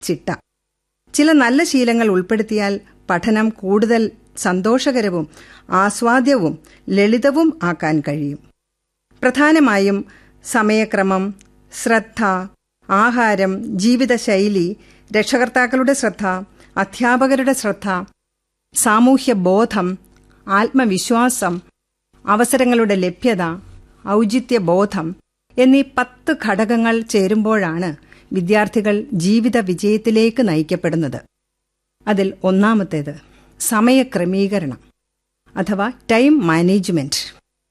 ചിട്ട ചില നല്ല ശീലങ്ങൾ ഉൾപ്പെടുത്തിയാൽ പഠനം കൂടുതൽ സന്തോഷകരവും ആസ്വാദ്യവും ലളിതവും ആക്കാൻ കഴിയും പ്രധാനമായും സമയക്രമം ശ്രദ്ധ ആഹാരം ജീവിതശൈലി രക്ഷകർത്താക്കളുടെ ശ്രദ്ധ അധ്യാപകരുടെ ശ്രദ്ധ സാമൂഹ്യ ബോധം ആത്മവിശ്വാസം അവസരങ്ങളുടെ ലഭ്യത ഔചിത്യബോധം എന്നീ പത്ത് ഘടകങ്ങൾ ചേരുമ്പോഴാണ് വിദ്യാർത്ഥികൾ ജീവിത വിജയത്തിലേക്ക് നയിക്കപ്പെടുന്നത് അതിൽ ഒന്നാമത്തേത് സമയക്രമീകരണം അഥവാ ടൈം മാനേജ്മെന്റ്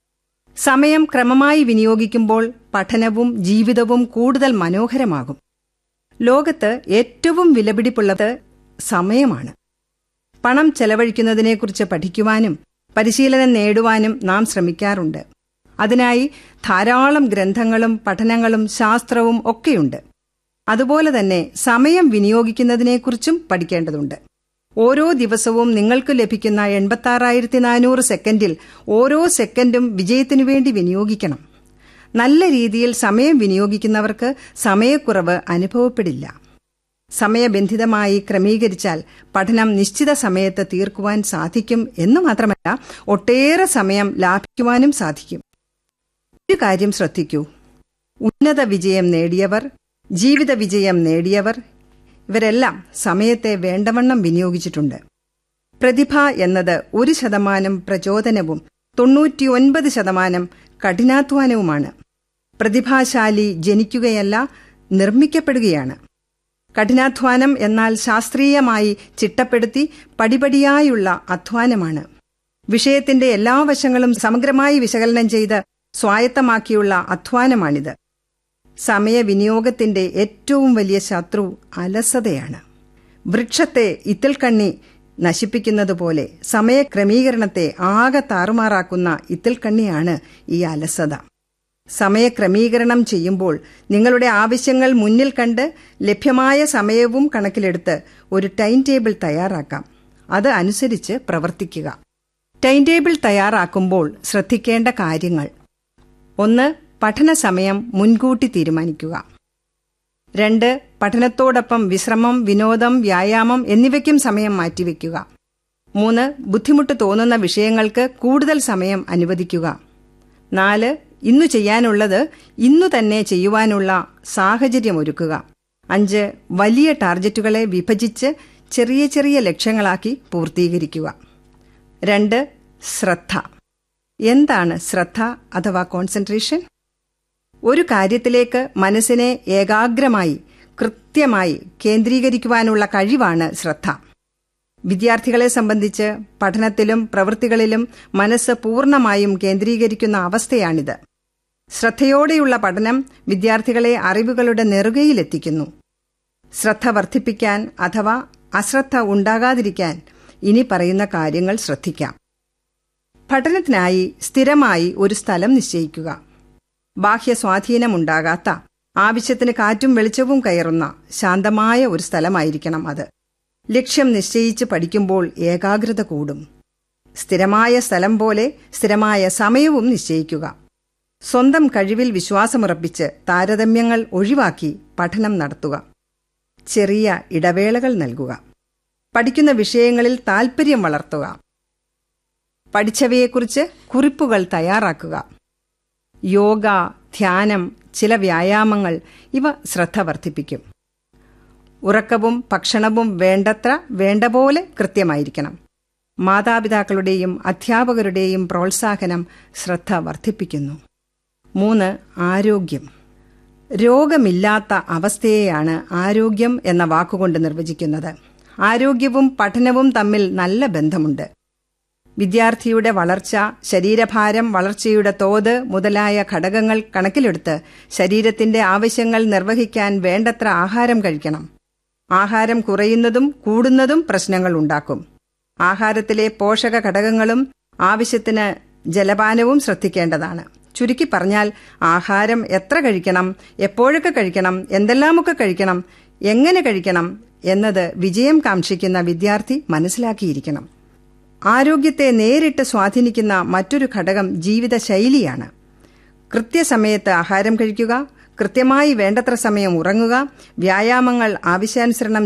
സമയം ക്രമമായി വിനിയോഗിക്കുമ്പോൾ പഠനവും ജീവിതവും കൂടുതൽ മനോഹരമാകും ലോകത്ത് ഏറ്റവും വിലപിടിപ്പുള്ളത് സമയമാണ് പണം ചെലവഴിക്കുന്നതിനെക്കുറിച്ച് പഠിക്കുവാനും പരിശീലനം നേടുവാനും നാം ശ്രമിക്കാറുണ്ട് അതിനായി ധാരാളം ഗ്രന്ഥങ്ങളും പഠനങ്ങളും ശാസ്ത്രവും ഒക്കെയുണ്ട് അതുപോലെ തന്നെ സമയം വിനിയോഗിക്കുന്നതിനെക്കുറിച്ചും പഠിക്കേണ്ടതുണ്ട് ഓരോ ദിവസവും നിങ്ങൾക്ക് ലഭിക്കുന്ന എൺപത്താറായിരത്തി നാനൂറ് സെക്കൻഡിൽ ഓരോ സെക്കൻഡും വിജയത്തിനു വേണ്ടി വിനിയോഗിക്കണം നല്ല രീതിയിൽ സമയം വിനിയോഗിക്കുന്നവർക്ക് സമയക്കുറവ് അനുഭവപ്പെടില്ല സമയബന്ധിതമായി ക്രമീകരിച്ചാൽ പഠനം നിശ്ചിത സമയത്ത് തീർക്കുവാൻ സാധിക്കും എന്ന് മാത്രമല്ല ഒട്ടേറെ സമയം ലാഭിക്കുവാനും സാധിക്കും ഒരു കാര്യം ശ്രദ്ധിക്കൂ ഉന്നത വിജയം നേടിയവർ ജീവിത വിജയം നേടിയവർ ഇവരെല്ലാം സമയത്തെ വേണ്ടവണ്ണം വിനിയോഗിച്ചിട്ടുണ്ട് പ്രതിഭ എന്നത് ഒരു ശതമാനം പ്രചോദനവും തൊണ്ണൂറ്റിയൊൻപത് ശതമാനം കഠിനാധ്വാനവുമാണ് പ്രതിഭാശാലി ജനിക്കുകയല്ല നിർമ്മിക്കപ്പെടുകയാണ് കഠിനാധ്വാനം എന്നാൽ ശാസ്ത്രീയമായി ചിട്ടപ്പെടുത്തി പടിപടിയായുള്ള അധ്വാനമാണ് വിഷയത്തിന്റെ എല്ലാ വശങ്ങളും സമഗ്രമായി വിശകലനം ചെയ്ത് സ്വായത്തമാക്കിയുള്ള അധ്വാനമാണിത് സമയവിനിയോഗത്തിന്റെ ഏറ്റവും വലിയ ശത്രു അലസതയാണ് വൃക്ഷത്തെ ഇത്തിൽക്കണ്ണി നശിപ്പിക്കുന്നതുപോലെ സമയക്രമീകരണത്തെ ആകെ താറുമാറാക്കുന്ന ഇത്തിൽക്കണ്ണിയാണ് ഈ അലസത സമയക്രമീകരണം ചെയ്യുമ്പോൾ നിങ്ങളുടെ ആവശ്യങ്ങൾ മുന്നിൽ കണ്ട് ലഭ്യമായ സമയവും കണക്കിലെടുത്ത് ഒരു ടൈം ടേബിൾ തയ്യാറാക്കാം അത് അനുസരിച്ച് പ്രവർത്തിക്കുക ടൈം ടേബിൾ തയ്യാറാക്കുമ്പോൾ ശ്രദ്ധിക്കേണ്ട കാര്യങ്ങൾ ഒന്ന് പഠന സമയം മുൻകൂട്ടി തീരുമാനിക്കുക രണ്ട് പഠനത്തോടൊപ്പം വിശ്രമം വിനോദം വ്യായാമം എന്നിവയ്ക്കും സമയം മാറ്റിവെക്കുക മൂന്ന് ബുദ്ധിമുട്ട് തോന്നുന്ന വിഷയങ്ങൾക്ക് കൂടുതൽ സമയം അനുവദിക്കുക നാല് ഇന്നു ചെയ്യാനുള്ളത് ഇന്നു തന്നെ ചെയ്യുവാനുള്ള സാഹചര്യമൊരുക്കുക അഞ്ച് വലിയ ടാർജറ്റുകളെ വിഭജിച്ച് ചെറിയ ചെറിയ ലക്ഷ്യങ്ങളാക്കി പൂർത്തീകരിക്കുക രണ്ട് ശ്രദ്ധ എന്താണ് ശ്രദ്ധ അഥവാ കോൺസെൻട്രേഷൻ ഒരു കാര്യത്തിലേക്ക് മനസ്സിനെ ഏകാഗ്രമായി കൃത്യമായി കേന്ദ്രീകരിക്കുവാനുള്ള കഴിവാണ് ശ്രദ്ധ വിദ്യാർത്ഥികളെ സംബന്ധിച്ച് പഠനത്തിലും പ്രവൃത്തികളിലും മനസ്സ് പൂർണ്ണമായും കേന്ദ്രീകരിക്കുന്ന അവസ്ഥയാണിത് ശ്രദ്ധയോടെയുള്ള പഠനം വിദ്യാർത്ഥികളെ അറിവുകളുടെ നെറുകയിലെത്തിക്കുന്നു ശ്രദ്ധ വർദ്ധിപ്പിക്കാൻ അഥവാ അശ്രദ്ധ ഉണ്ടാകാതിരിക്കാൻ ഇനി പറയുന്ന കാര്യങ്ങൾ ശ്രദ്ധിക്കാം പഠനത്തിനായി സ്ഥിരമായി ഒരു സ്ഥലം നിശ്ചയിക്കുക ബാഹ്യ സ്വാധീനമുണ്ടാകാത്ത ആവശ്യത്തിന് കാറ്റും വെളിച്ചവും കയറുന്ന ശാന്തമായ ഒരു സ്ഥലമായിരിക്കണം അത് ലക്ഷ്യം നിശ്ചയിച്ച് പഠിക്കുമ്പോൾ ഏകാഗ്രത കൂടും സ്ഥിരമായ സ്ഥലം പോലെ സ്ഥിരമായ സമയവും നിശ്ചയിക്കുക സ്വന്തം കഴിവിൽ വിശ്വാസമുറപ്പിച്ച് താരതമ്യങ്ങൾ ഒഴിവാക്കി പഠനം നടത്തുക ചെറിയ ഇടവേളകൾ നൽകുക പഠിക്കുന്ന വിഷയങ്ങളിൽ താൽപ്പര്യം വളർത്തുക പഠിച്ചവയെക്കുറിച്ച് കുറിപ്പുകൾ തയ്യാറാക്കുക യോഗ ധ്യാനം ചില വ്യായാമങ്ങൾ ഇവ ശ്രദ്ധ വർദ്ധിപ്പിക്കും ഉറക്കവും ഭക്ഷണവും വേണ്ടത്ര വേണ്ട പോലെ കൃത്യമായിരിക്കണം മാതാപിതാക്കളുടെയും അധ്യാപകരുടെയും പ്രോത്സാഹനം ശ്രദ്ധ വർദ്ധിപ്പിക്കുന്നു മൂന്ന് ആരോഗ്യം രോഗമില്ലാത്ത അവസ്ഥയെയാണ് ആരോഗ്യം എന്ന വാക്കുകൊണ്ട് നിർവചിക്കുന്നത് ആരോഗ്യവും പഠനവും തമ്മിൽ നല്ല ബന്ധമുണ്ട് വിദ്യാർത്ഥിയുടെ വളർച്ച ശരീരഭാരം വളർച്ചയുടെ തോത് മുതലായ ഘടകങ്ങൾ കണക്കിലെടുത്ത് ശരീരത്തിന്റെ ആവശ്യങ്ങൾ നിർവഹിക്കാൻ വേണ്ടത്ര ആഹാരം കഴിക്കണം ആഹാരം കുറയുന്നതും കൂടുന്നതും പ്രശ്നങ്ങൾ ഉണ്ടാക്കും ആഹാരത്തിലെ പോഷക ഘടകങ്ങളും ആവശ്യത്തിന് ജലപാനവും ശ്രദ്ധിക്കേണ്ടതാണ് ചുരുക്കി പറഞ്ഞാൽ ആഹാരം എത്ര കഴിക്കണം എപ്പോഴൊക്കെ കഴിക്കണം എന്തെല്ലാമൊക്കെ കഴിക്കണം എങ്ങനെ കഴിക്കണം എന്നത് വിജയം കാക്ഷിക്കുന്ന വിദ്യാർത്ഥി മനസ്സിലാക്കിയിരിക്കണം ആരോഗ്യത്തെ നേരിട്ട് സ്വാധീനിക്കുന്ന മറ്റൊരു ഘടകം ജീവിതശൈലിയാണ് കൃത്യസമയത്ത് ആഹാരം കഴിക്കുക കൃത്യമായി വേണ്ടത്ര സമയം ഉറങ്ങുക വ്യായാമങ്ങൾ ആവശ്യാനുസരണം